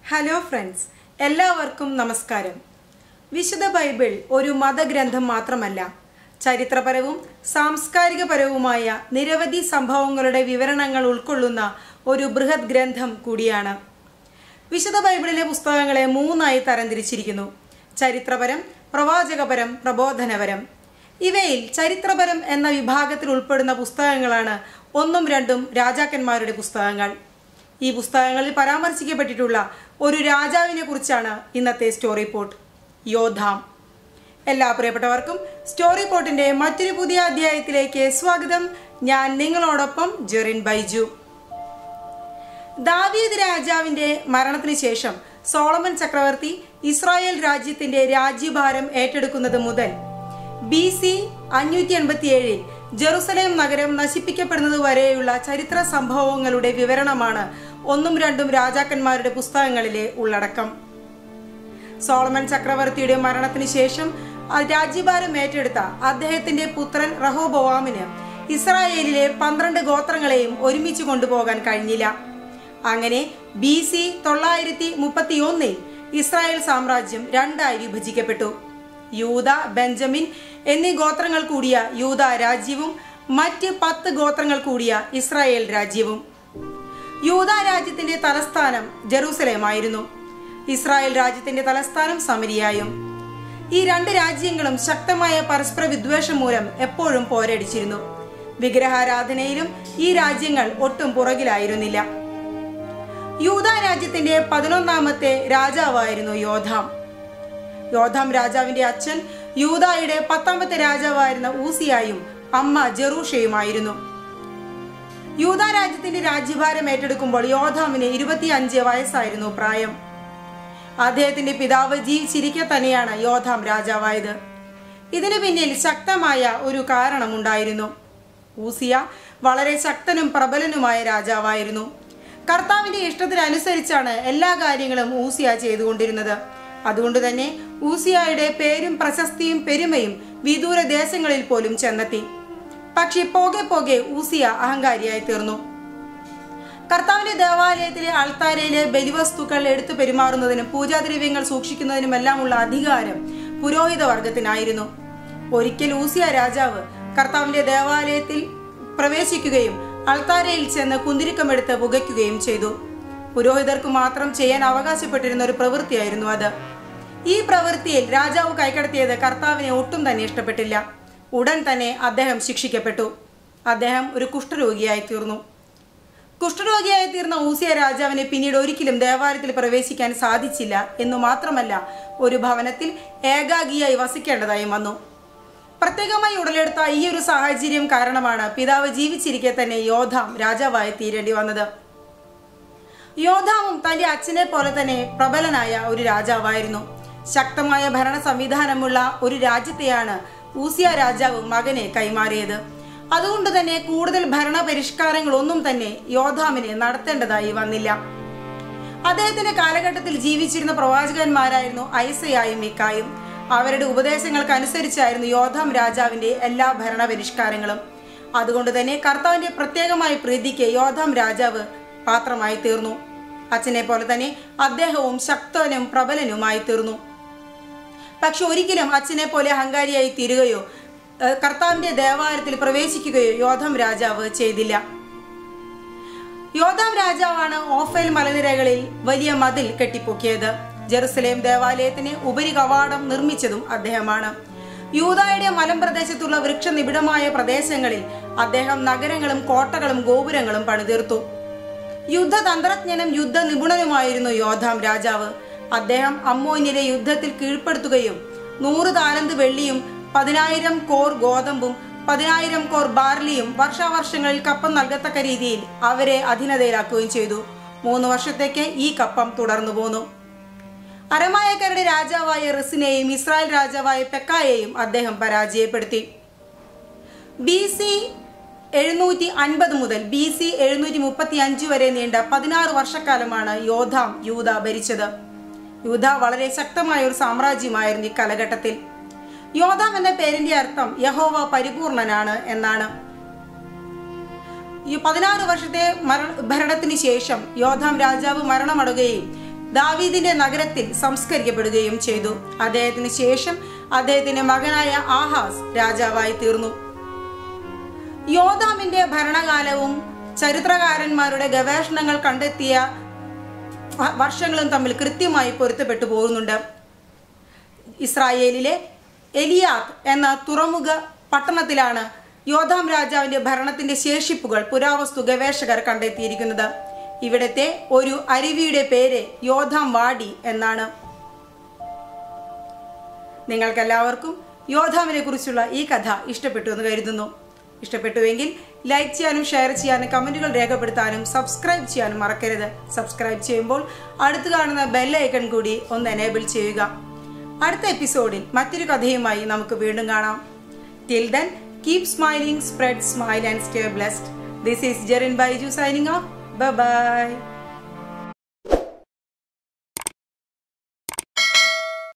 hello friends എല്ലാവർക്കും നമസ്കാരം വിശുദ്ധ ബൈബിൾ ഒരു മതഗ്രന്ഥം മാത്രമല്ല ചരിത്രപരവും സാംസ്കാരികപരവുമായ നിരവധി സംഭവങ്ങളുടെ വിവരണങ്ങൾ ഉൾക്കൊള്ളുന്ന ഒരു ബൃഹത് ഗ്രന്ഥം കൂടിയാണ് വിശുദ്ധ ബൈബിളിലെ പുസ്തകങ്ങളെ മൂന്നായി തരംതിരിച്ചിരിക്കുന്നു ചരിത്രപരം പ്രവാചകപരം പ്രബോധനപരം ഇവയിൽ ചരിത്രപരം എന്ന വിഭാഗത്തിൽ ഉൾപ്പെടുന്ന പുസ്തകങ്ങളാണ് ഒന്നും രണ്ടും രാജാക്കന്മാരുടെ പുസ്തകങ്ങൾ ഈ പുസ്തകങ്ങളിൽ പരാമർശിക്കപ്പെട്ടിട്ടുള്ള ഒരു രാജാവിനെ കുറിച്ചാണ് ഇന്നത്തെ സ്റ്റോറി പോർട്ട് യോധാം എല്ലാ പ്രിയപ്പെട്ടവർക്കും സ്റ്റോറി പോർട്ടിന്റെ മറ്റൊരു പുതിയ അധ്യായത്തിലേക്ക് സ്വാഗതം ഞാൻ നിങ്ങളോടൊപ്പം ജെറിൻ ബൈജു ദാവീദ് രാജാവിന്റെ മരണത്തിന് ശേഷം സോളമൻ ചക്രവർത്തി ഇസ്രായേൽ രാജ്യത്തിന്റെ രാജ്യഭാരം ഏറ്റെടുക്കുന്നത് മുതൽ ബി സി അഞ്ഞൂറ്റി എൺപത്തിയേഴിൽ ജെറുസലേം നഗരം നശിപ്പിക്കപ്പെടുന്നത് വരെയുള്ള ചരിത്ര സംഭവങ്ങളുടെ വിവരണമാണ് ഒന്നും രണ്ടും രാജാക്കന്മാരുടെ പുസ്തകങ്ങളിലെ ഉള്ളടക്കം സോളമൻ ചക്രവർത്തിയുടെ മരണത്തിന് ശേഷം ആ രാജ്യഭാരം ഏറ്റെടുത്ത അദ്ദേഹത്തിന്റെ പുത്രൻ റഹോബോവാമിന് ഇസ്രായേലിലെ പന്ത്രണ്ട് ഗോത്രങ്ങളെയും ഒരുമിച്ച് കൊണ്ടുപോകാൻ കഴിഞ്ഞില്ല അങ്ങനെ ബി സി തൊള്ളായിരത്തി മുപ്പത്തി ഒന്നിൽ ഇസ്രായേൽ സാമ്രാജ്യം രണ്ടായി വിഭജിക്കപ്പെട്ടു യൂത ബെഞ്ചമിൻ എന്നീ ഗോത്രങ്ങൾ കൂടിയ യൂത രാജ്യവും മറ്റ് പത്ത് ഗോത്രങ്ങൾ കൂടിയ ഇസ്രായേൽ രാജ്യവും യൂത രാജ്യത്തിന്റെ തലസ്ഥാനം ജെറൂസലേമായിരുന്നു ഇസ്രായേൽ രാജ്യത്തിന്റെ തലസ്ഥാനം സമരിയായും ഈ രണ്ട് രാജ്യങ്ങളും ശക്തമായ പരസ്പര വിദ്വേഷം മൂലം എപ്പോഴും പോരടിച്ചിരുന്നു വിഗ്രഹാരാധനയിലും ഈ രാജ്യങ്ങൾ ഒട്ടും പുറകിലായിരുന്നില്ല യൂത രാജ്യത്തിന്റെ പതിനൊന്നാമത്തെ രാജാവായിരുന്നു യോധാം യോധാം രാജാവിന്റെ അച്ഛൻ യൂതായുടെ പത്താമത്തെ രാജാവായിരുന്ന ഊസിയായും അമ്മ ജെറൂഷയുമായിരുന്നു യൂത രാജ്യത്തിന്റെ രാജ്യഭാരം ഏറ്റെടുക്കുമ്പോൾ യോധാമിന് ഇരുപത്തിയഞ്ച് വയസ്സായിരുന്നു പ്രായം അദ്ദേഹത്തിന്റെ പിതാവ് ജീവിച്ചിരിക്കെ തന്നെയാണ് യോധാം രാജാവായത് ഇതിനു പിന്നിൽ ശക്തമായ ഒരു കാരണമുണ്ടായിരുന്നു ഊസിയ വളരെ ശക്തനും പ്രബലനുമായ രാജാവായിരുന്നു കർത്താവിന്റെ ഇഷ്ടത്തിനനുസരിച്ചാണ് എല്ലാ കാര്യങ്ങളും ഊസിയ ചെയ്തുകൊണ്ടിരുന്നത് അതുകൊണ്ട് തന്നെ ഊസിയായുടെ പേരും പ്രശസ്തിയും പെരുമയും വിദൂര ദേശങ്ങളിൽ പോലും ചെന്നെത്തി പക്ഷെ പോകെ പോകെ ഊസിയ അഹങ്കാരിയായി തീർന്നു കർത്താവിന്റെ ദേവാലയത്തിലെ അൾത്താരയിലെ ബലിവസ്തുക്കൾ എടുത്തു പെരുമാറുന്നതിനും പൂജാദ്രവ്യങ്ങൾ സൂക്ഷിക്കുന്നതിനുമെല്ലാമുള്ള അധികാരം പുരോഹിത വർഗത്തിനായിരുന്നു ഒരിക്കൽ ഊസിയ രാജാവ് കർത്താവിന്റെ ദേവാലയത്തിൽ പ്രവേശിക്കുകയും അൾത്താരയിൽ ചെന്ന് കുന്തിരിക്കമെടുത്ത് പുകയ്ക്കുകയും ചെയ്തു പുരോഹിതർക്ക് മാത്രം ചെയ്യാൻ അവകാശപ്പെട്ടിരുന്ന ഒരു പ്രവൃത്തിയായിരുന്നു അത് ഈ പ്രവൃത്തിയിൽ രാജാവ് കൈക്കടത്തിയത് കർത്താവിനെ ഒട്ടും തന്നെ ഇഷ്ടപ്പെട്ടില്ല ഉടൻ തന്നെ അദ്ദേഹം ശിക്ഷിക്കപ്പെട്ടു അദ്ദേഹം ഒരു കുഷ്ഠരോഗിയായി തീർന്നു കുഷ്ഠരോഗിയായി തീർന്ന ഊസിയ രാജാവിനെ പിന്നീട് ഒരിക്കലും ദേവാലയത്തിൽ പ്രവേശിക്കാൻ സാധിച്ചില്ല എന്നു മാത്രമല്ല ഒരു ഭവനത്തിൽ ഏകാഗിയായി വസിക്കേണ്ടതായും വന്നു പ്രത്യേകമായി ഉടലെടുത്ത ഈ ഒരു സാഹചര്യം കാരണമാണ് പിതാവ് ജീവിച്ചിരിക്കെ തന്നെ യോധാം രാജാവായി തീരേണ്ടി വന്നത് യോധാമും തന്റെ അച്ഛനെ പോലെ തന്നെ പ്രബലനായ ഒരു രാജാവായിരുന്നു ശക്തമായ ഭരണ സംവിധാനമുള്ള ഒരു രാജ്യത്തെയാണ് ഊസിയ രാജാവ് മകനെ കൈമാറിയത് അതുകൊണ്ട് തന്നെ കൂടുതൽ ഭരണ പരിഷ്കാരങ്ങളൊന്നും തന്നെ യോധാമിന് നടത്തേണ്ടതായി വന്നില്ല അദ്ദേഹത്തിന്റെ കാലഘട്ടത്തിൽ ജീവിച്ചിരുന്ന പ്രവാചകന്മാരായിരുന്നു ഐസയായും മിക്കായും അവരുടെ ഉപദേശങ്ങൾക്കനുസരിച്ചായിരുന്നു യോധാം രാജാവിന്റെ എല്ലാ ഭരണ പരിഷ്കാരങ്ങളും അതുകൊണ്ട് തന്നെ കർത്താവിന്റെ പ്രത്യേകമായ പ്രീതിക്ക് യോധാം രാജാവ് പാത്രമായി തീർന്നു അച്ഛനെ പോലെ തന്നെ അദ്ദേഹവും ശക്തനും പ്രബലനുമായി തീർന്നു പക്ഷെ ഒരിക്കലും അച്ഛനെ പോലെ അഹങ്കാരിയായി തീരുകയോ ഏഹ്, കർത്താവിന്റെ ദേവാലയത്തിൽ പ്രവേശിക്കുകയോ യോധാം രാജാവ് ചെയ്തില്ല യോധാം രാജാവാണ് ഓഫേൽ മലനിരകളിൽ വലിയ മതിൽ കെട്ടിപ്പൊക്കിയത് ജെറുസലേം ദേവാലയത്തിന് ഉപരി കവാടം നിർമ്മിച്ചതും അദ്ദേഹമാണ് യൂതായുടെ മലമ്പ്രദേശത്തുള്ള വൃക്ഷനിബിഡമായ പ്രദേശങ്ങളിൽ അദ്ദേഹം നഗരങ്ങളും കോട്ടകളും ഗോപുരങ്ങളും പണിതീർത്തു യുദ്ധതന്ത്രജ്ഞനും യുദ്ധ നിപുണനുമായിരുന്നു യോധാം രാജാവ് അദ്ദേഹം അമ്മോന്യരെ യുദ്ധത്തിൽ കീഴ്പ്പെടുത്തുകയും നൂറ് താലന്ത് വെള്ളിയും പതിനായിരം കോർ ഗോതമ്പും പതിനായിരം കോർ ബാർലിയും വർഷാവർഷങ്ങളിൽ കപ്പം നൽകത്തക്ക രീതിയിൽ അവരെ അധീനതയിലാക്കുകയും ചെയ്തു മൂന്ന് വർഷത്തേക്ക് ഈ കപ്പം തുടർന്നു പോന്നു അരമായക്കാരുടെ രാജാവായ റിസിനെയും ഇസ്രായേൽ രാജാവായ പെക്കായെയും അദ്ദേഹം പരാജയപ്പെടുത്തി ബി സി എഴുന്നൂറ്റി അൻപത് മുതൽ ബി സി എഴുന്നൂറ്റി മുപ്പത്തി അഞ്ച് വരെ നീണ്ട പതിനാറ് വർഷക്കാലമാണ് യോധാം യൂത ഭരിച്ചത് യൂത വളരെ ശക്തമായ ഒരു സാമ്രാജ്യമായിരുന്നു ഈ കാലഘട്ടത്തിൽ യോധാം എന്ന പേരിന്റെ അർത്ഥം യഹോവ പരിപൂർണനാണ് എന്നാണ് ഈ പതിനാറ് വർഷത്തെ മര ഭരണത്തിന് ശേഷം യോധാം രാജാവ് മരണമടയുകയും ദാവീദിന്റെ നഗരത്തിൽ സംസ്കരിക്കപ്പെടുകയും ചെയ്തു അദ്ദേഹത്തിന് ശേഷം അദ്ദേഹത്തിന്റെ മകനായ ആഹാസ് രാജാവായി തീർന്നു യോധാമിന്റെ ഭരണകാലവും ചരിത്രകാരന്മാരുടെ ഗവേഷണങ്ങൾ കണ്ടെത്തിയ വ- വർഷങ്ങളും തമ്മിൽ കൃത്യമായി പൊരുത്തപ്പെട്ടു പോകുന്നുണ്ട് ഇസ്രായേലിലെ എലിയാത്ത് എന്ന തുറമുഖ പട്ടണത്തിലാണ് യോധാം രാജാവിന്റെ ഭരണത്തിന്റെ ശേഷിപ്പുകൾ പുരാവസ്തു ഗവേഷകർ കണ്ടെത്തിയിരിക്കുന്നത് ഇവിടത്തെ ഒരു അരുവിയുടെ പേര് യോധാം വാടി എന്നാണ് നിങ്ങൾക്കെല്ലാവർക്കും യോധാമിനെ കുറിച്ചുള്ള ഈ കഥ ഇഷ്ടപ്പെട്ടു എന്ന് കരുതുന്നു ഇഷ്ടപ്പെട്ടുവെങ്കിൽ ലൈക്ക് ചെയ്യാനും ഷെയർ ചെയ്യാനും കമൻറ്റുകൾ രേഖപ്പെടുത്താനും സബ്സ്ക്രൈബ് ചെയ്യാനും മറക്കരുത് സബ്സ്ക്രൈബ് ചെയ്യുമ്പോൾ അടുത്ത് കാണുന്ന ബെല്ലൈക്കൺ കൂടി ഒന്ന് എനേബിൾ ചെയ്യുക അടുത്ത എപ്പിസോഡിൽ മറ്റൊരു കഥയുമായി നമുക്ക് വീണ്ടും കാണാം till then keep smiling spread smile and stay blessed this is Jerin Baiju signing off by